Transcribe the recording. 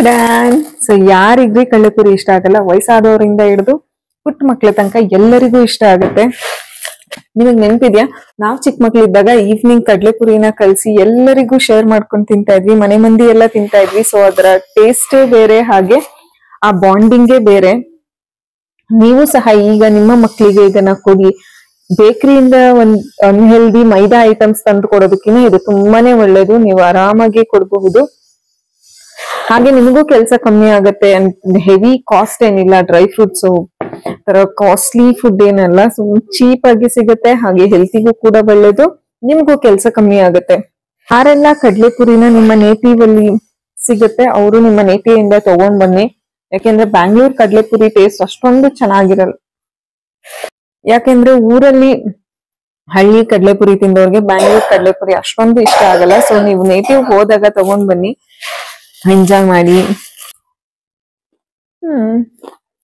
ಟಡಾನ್ so ಯಾರಿಗ್ರಿ ಕಳ್ಳೆಪುರಿ ಇಷ್ಟ ಆಗಲ್ಲ ವಯಸ್ಸಾದವರಿಂದ ಹಿಡಿದು ಪುಟ್ಟ ಮಕ್ಳ ತನಕ ಎಲ್ಲರಿಗೂ ಇಷ್ಟ ಆಗುತ್ತೆ ನಿಮಗ್ ನೆನ್ಪಿದ್ಯಾ ನಾವ್ ಚಿಕ್ಕ ಮಕ್ಳಿದ್ದಾಗ ಈವ್ನಿಂಗ್ ಕಡ್ಲೆಪುರಿನ ಕಲ್ಸಿ ಎಲ್ಲರಿಗೂ ಶೇರ್ ಮಾಡ್ಕೊಂಡ್ ತಿಂತಾ ಇದ್ವಿ ಮನೆ ಮಂದಿ ಎಲ್ಲ ತಿಂತಾ ಇದ್ವಿ ಸೊ ಅದರ ಟೇಸ್ಟೇ ಬೇರೆ ಹಾಗೆ ಆ ಬಾಂಡಿಂಗೇ ಬೇರೆ ನೀವು ಸಹ ಈಗ ನಿಮ್ಮ ಮಕ್ಕಳಿಗೆ ಇದನ್ನ ಕೊಡಿ ಬೇಕರಿಯಿಂದ ಒಂದ್ ಅನ್ಹೆಲ್ದಿ ಮೈದಾ ಐಟಮ್ಸ್ ತಂದು ಕೊಡೋದಕ್ಕಿಂತ ಇದು ತುಂಬಾನೇ ಒಳ್ಳೇದು ನೀವು ಆರಾಮಾಗಿ ಕೊಡಬಹುದು ಹಾಗೆ ನಿಮಗೂ ಕೆಲಸ ಕಮ್ಮಿ ಆಗುತ್ತೆ ಹೆವಿ ಕಾಸ್ಟ್ ಏನಿಲ್ಲ ಡ್ರೈ ಫ್ರೂಟ್ಸ್ ತರ ಕಾಸ್ಟ್ಲಿ ಫುಡ್ ಏನಲ್ಲ ಸೊ ಚೀಪ್ ಆಗಿ ಸಿಗುತ್ತೆ ಹಾಗೆ ಹೆಲ್ತಿಗೂ ಕೂಡ ಒಳ್ಳೇದು ನಿಮ್ಗೂ ಕೆಲಸ ಕಮ್ಮಿ ಆಗುತ್ತೆ ಯಾರೆಲ್ಲ ಕಡ್ಲೆಪುರಿನ ನಿಮ್ಮ ನೇಟಿವ್ ಅಲ್ಲಿ ಸಿಗುತ್ತೆ ಅವರು ನಿಮ್ಮ ನೇಟಿವಿಂದ ತಗೊಂಡ್ ಬನ್ನಿ ಯಾಕೆಂದ್ರೆ ಬ್ಯಾಂಗ್ಳೂರ್ ಕಡ್ಲೆಪುರಿ ಟೇಸ್ಟ್ ಅಷ್ಟೊಂದು ಚೆನ್ನಾಗಿರಲ್ಲ ಯಾಕೆಂದ್ರೆ ಊರಲ್ಲಿ ಹಳ್ಳಿ ಕಡ್ಲೆಪುರಿ ತಿಂದವ್ರಿಗೆ ಬ್ಯಾಂಗ್ಳೂರ್ ಕಡ್ಲೆಪುರಿ ಅಷ್ಟೊಂದು ಇಷ್ಟ ಆಗಲ್ಲ ಸೊ ನೀವು ನೇಟಿವ್ ಹೋದಾಗ ತಗೊಂಡ್ ಬನ್ನಿ ಎಂಜಾಯ್ ಮಾಡಿ ಹ್ಮ್